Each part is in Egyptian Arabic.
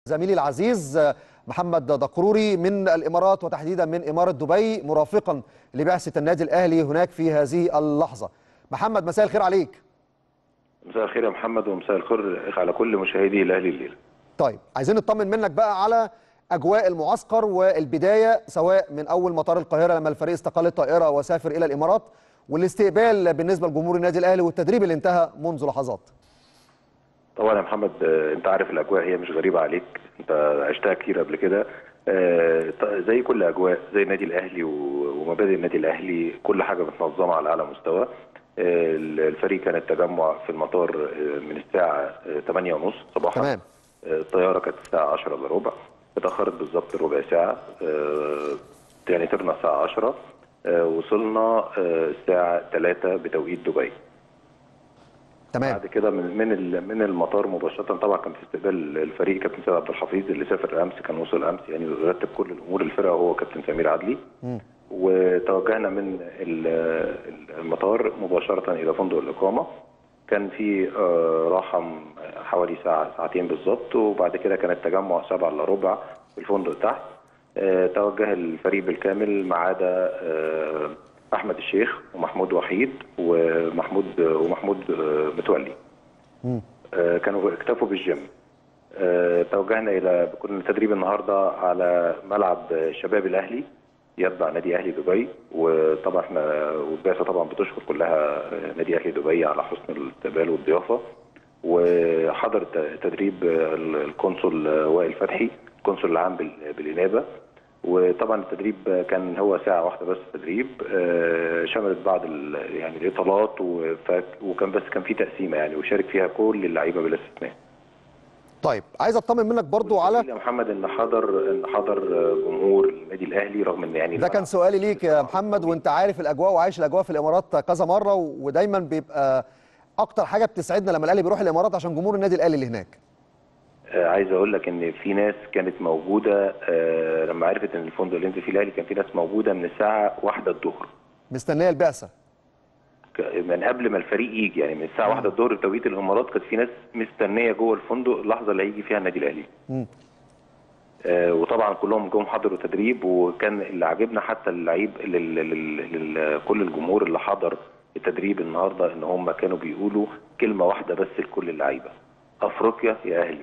زميلي العزيز محمد دقروري من الامارات وتحديدا من اماره دبي مرافقا لبعثه النادي الاهلي هناك في هذه اللحظه. محمد مساء الخير عليك. مساء الخير يا محمد ومساء الخير على كل مشاهدي الاهلي الليله. طيب عايزين نطمن منك بقى على اجواء المعسكر والبدايه سواء من اول مطار القاهره لما الفريق استقل الطائره وسافر الى الامارات والاستقبال بالنسبه لجمهور النادي الاهلي والتدريب اللي انتهى منذ لحظات. طبعا يا محمد انت عارف الاجواء هي مش غريبه عليك انت عشتها كتير قبل كده زي كل اجواء زي النادي الاهلي ومبادئ النادي الاهلي كل حاجه متنظمه على اعلى مستوى الفريق كان التجمع في المطار من الساعه 8:30 صباحا تمام الطياره كانت الساعه 10 الا ربع اتاخرت بالظبط ربع ساعه يعني طرنا الساعه 10 وصلنا الساعه 3 بتوقيت دبي تمام بعد كده من من من المطار مباشره طبعا كان في استقبال الفريق كابتن سيد عبد الحفيظ اللي سافر امس كان وصل امس يعني رتب كل الامور الفرقه هو كابتن سمير عدلي م. وتوجهنا من المطار مباشره الى فندق الاقامه كان في راحه حوالي ساعه ساعتين بالظبط وبعد كده كان التجمع 7 الا ربع في الفندق تحت توجه الفريق بالكامل ما عدا احمد الشيخ ومحمود وحيد ومحمود ومحمود متولي كانوا اكتفوا بالجيم توجهنا الى كنا التدريب النهارده على ملعب شباب الاهلي يتبع نادي اهلي دبي وطبعا احنا والبعثه طبعا بتشكر كلها نادي اهلي دبي على حسن الاستقبال والضيافه وحضر تدريب القنصل وائل فتحي القنصل العام بالانابه وطبعا التدريب كان هو ساعه واحده بس تدريب شملت بعض يعني الاطالات وكان بس كان في تقسيمه يعني وشارك فيها كل اللعيبه بلا استثناء. طيب عايز اطمن منك برضو على يا محمد ان حضر ان حضر جمهور النادي الاهلي رغم ان يعني ده كان سؤالي ليك يا محمد وانت عارف الاجواء وعايش الاجواء في الامارات كذا مره ودايما بيبقى اكتر حاجه بتسعدنا لما الاهلي بيروح الامارات عشان جمهور النادي الاهلي اللي هناك. عايز اقول لك ان في ناس كانت موجوده لما عرفت ان الفندق اللي انت فيه الاهلي كان في ناس موجوده من الساعه واحدة الظهر مستنيه البعثه من قبل ما الفريق يجي يعني من الساعه واحدة الظهر بتوقيت الامارات كانت في ناس مستنيه جوه الفندق اللحظه اللي هيجي فيها النادي الاهلي آه وطبعا كلهم جم حضروا تدريب وكان اللي عاجبنا حتى اللعيب كل الجمهور اللي حضر التدريب النهارده ان هم كانوا بيقولوا كلمه واحده بس لكل اللعيبه افريقيا يا اهلي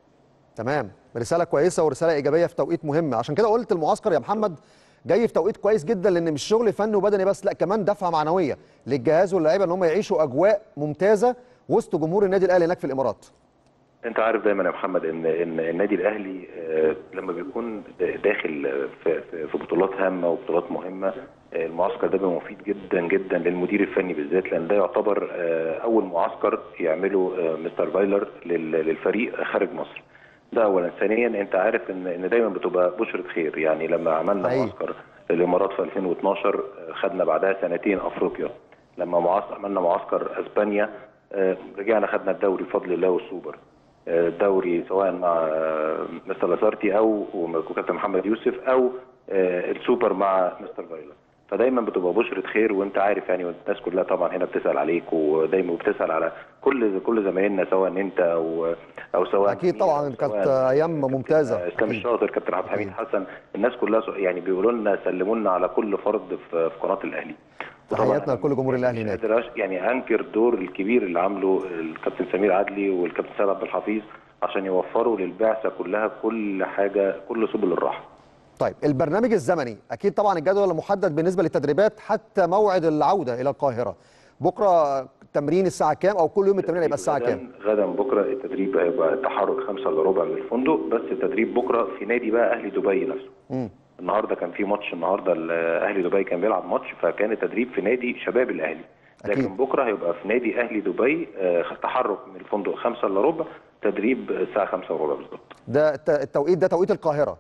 تمام رساله كويسه ورساله ايجابيه في توقيت مهم عشان كده قلت المعسكر يا محمد جاي في توقيت كويس جدا لان مش شغل فني وبدني بس لا كمان دفعه معنويه للجهاز واللعيبه ان هم يعيشوا اجواء ممتازه وسط جمهور النادي الاهلي هناك في الامارات انت عارف دايما يا محمد ان ان النادي الاهلي لما بيكون داخل في في بطولات هامه وبطولات مهمه المعسكر ده بيبقى مفيد جدا جدا للمدير الفني بالذات لان ده يعتبر اول معسكر يعمله مستر فايلر للفريق خارج مصر ده اولا ثانيا انت عارف ان ان دايما بتبقى بشره خير يعني لما عملنا أيه. معسكر الامارات في 2012 خدنا بعدها سنتين افريقيا لما معسكر عملنا معسكر اسبانيا رجعنا خدنا الدوري بفضل الله والسوبر الدوري سواء مع مستر لاسارتي او وكابتن محمد يوسف او السوبر مع مستر فايلر فدايما بتبقى بشره خير وانت عارف يعني والناس كلها طبعا هنا بتسال عليك ودايما بتسال على كل كل زمايلنا سواء انت او او سواء اكيد طبعا كانت ايام ممتازه اسلام الشاطر كابتن عبد الحميد حسن الناس كلها يعني بيقولوا لنا سلموا لنا على كل فرد في قناه الاهلي تحياتنا لكل جمهور الاهلي هناك يعني انكر الدور الكبير اللي عامله الكابتن سمير عدلي والكابتن سيد عبد الحفيظ عشان يوفروا للبعثه كلها كل حاجه كل سبل الراحه طيب البرنامج الزمني اكيد طبعا الجدول محدد بالنسبه للتدريبات حتى موعد العوده الى القاهره بكره تمرين الساعه كام او كل يوم التمرين هيبقى الساعه كام غدا بكره التدريب هيبقى تحرك 5 الا ربع من الفندق بس التدريب بكره في نادي بقى اهلي دبي نفسه م. النهارده كان في ماتش النهارده اهلي دبي كان بيلعب ماتش فكان التدريب في نادي شباب الاهلي لكن أكيد. بكره هيبقى في نادي اهلي دبي تحرك من الفندق 5 الا ربع تدريب الساعه 5 وربع بالظبط ده التوقيت ده توقيت القاهره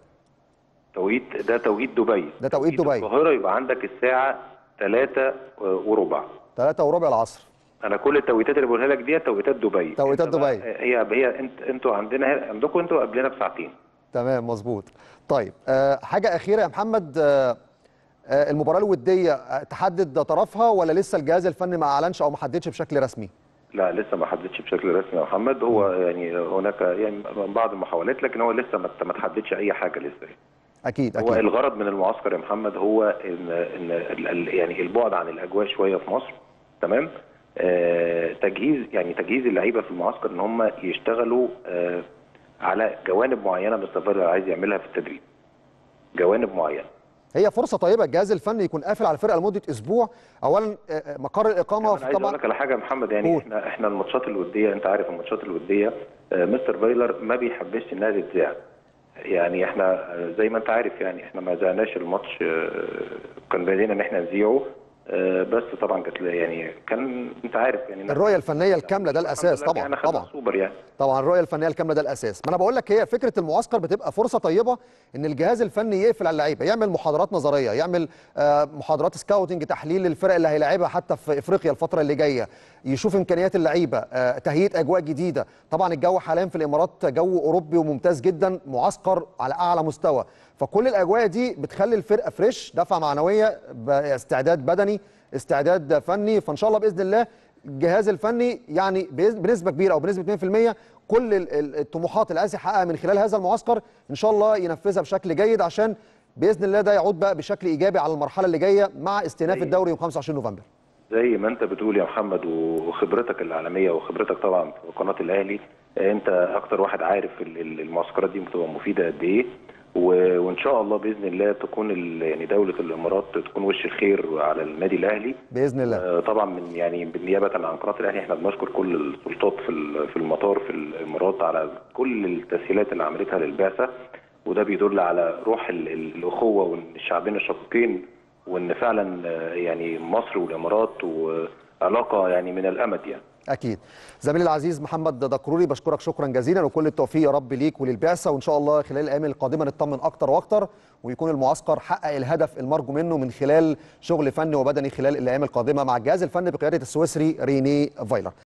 توقيت ده توقيت دبي ده توقيت دبي القاهره يبقى عندك الساعه 3 وربع 3 وربع العصر انا كل التوقيتات اللي بقولها لك دي توقيتات دبي توقيتات دبي هي هي انت انتوا عندنا عندكم انتوا قبلنا بساعتين تمام مظبوط طيب أه حاجه اخيره يا محمد أه المباراه الوديه تحدد طرفها ولا لسه الجهاز الفني ما اعلنش او ما حددش بشكل رسمي لا لسه ما حددش بشكل رسمي يا محمد هو يعني هناك يعني بعض المحاولات لكن هو لسه ما ما تحددش اي حاجه لسه اكيد هو اكيد الغرض من المعسكر يا محمد هو ان ان ال- ال- يعني البعد عن الاجواء شويه في مصر تمام آه تجهيز يعني تجهيز اللعيبه في المعسكر ان هم يشتغلوا آه على جوانب معينه مستر فايلر عايز يعملها في التدريب جوانب معينه هي فرصه طيبه الجهاز الفني يكون قافل على الفرقه لمده اسبوع اولا آه، آه، مقر الاقامه انا عايز اقول طبعا لك على حاجه يا محمد يعني قول. احنا احنا الماتشات الوديه انت عارف الماتشات الوديه آه، مستر فايلر ما بيحبش انها تتذاع يعني احنا آه، زي ما انت عارف يعني احنا ما ذعناش الماتش آه، كان بايدينا ان احنا نذيعه آه، بس طبعا كانت يعني كان انت عارف يعني الرؤيه الفنيه الكامله ده الاساس الحمد لله طبعا يعني خدنا طبعا سوبر يعني طبعا الرؤيه الفنيه الكامله ده الاساس ما انا بقول لك هي فكره المعسكر بتبقى فرصه طيبه ان الجهاز الفني يقفل على اللعيبه يعمل محاضرات نظريه يعمل آه، محاضرات سكاوتنج تحليل للفرق اللي هيلاعبها حتى في افريقيا الفتره اللي جايه يشوف امكانيات اللعيبه آه، تهيئه اجواء جديده طبعا الجو حاليا في الامارات جو اوروبي وممتاز جدا معسكر على اعلى مستوى فكل الاجواء دي بتخلي الفرقه فريش دفعه معنويه ب- استعداد بدني استعداد فني فان شاء الله باذن الله الجهاز الفني يعني بإذ- بنسبه كبيره او بنسبه 2% كل ال- ال- الطموحات اللي عايز يحققها من خلال هذا المعسكر ان شاء الله ينفذها بشكل جيد عشان باذن الله ده يعود بقى بشكل ايجابي على المرحله اللي جايه مع استئناف أيوة. الدوري يوم 25 نوفمبر زي ما انت بتقول يا محمد وخبرتك العالميه وخبرتك طبعا في قناه الاهلي انت اكتر واحد عارف ال- ال- المعسكرات دي بتبقى مفيده قد ايه و- وان شاء الله باذن الله تكون ال- يعني دوله الامارات تكون وش الخير على النادي الاهلي باذن الله آه، طبعا من يعني بالنيابه عن قناه الاهلي احنا بنشكر كل السلطات في ال- في المطار في الامارات على كل التسهيلات اللي عملتها للبعثه وده بيدل على روح ال- ال- الاخوه وان الشعبين الشقيقين وان فعلا آه، يعني مصر والامارات وعلاقه يعني من الامد يعني اكيد زميلي العزيز محمد دكروري بشكرك شكرا جزيلا وكل التوفيق يا رب ليك وللبعثه وان شاء الله خلال الايام القادمه نطمن اكتر واكتر ويكون المعسكر حقق الهدف المرجو منه من خلال شغل فني وبدني خلال الايام القادمه مع الجهاز الفني بقياده السويسري ريني فايلر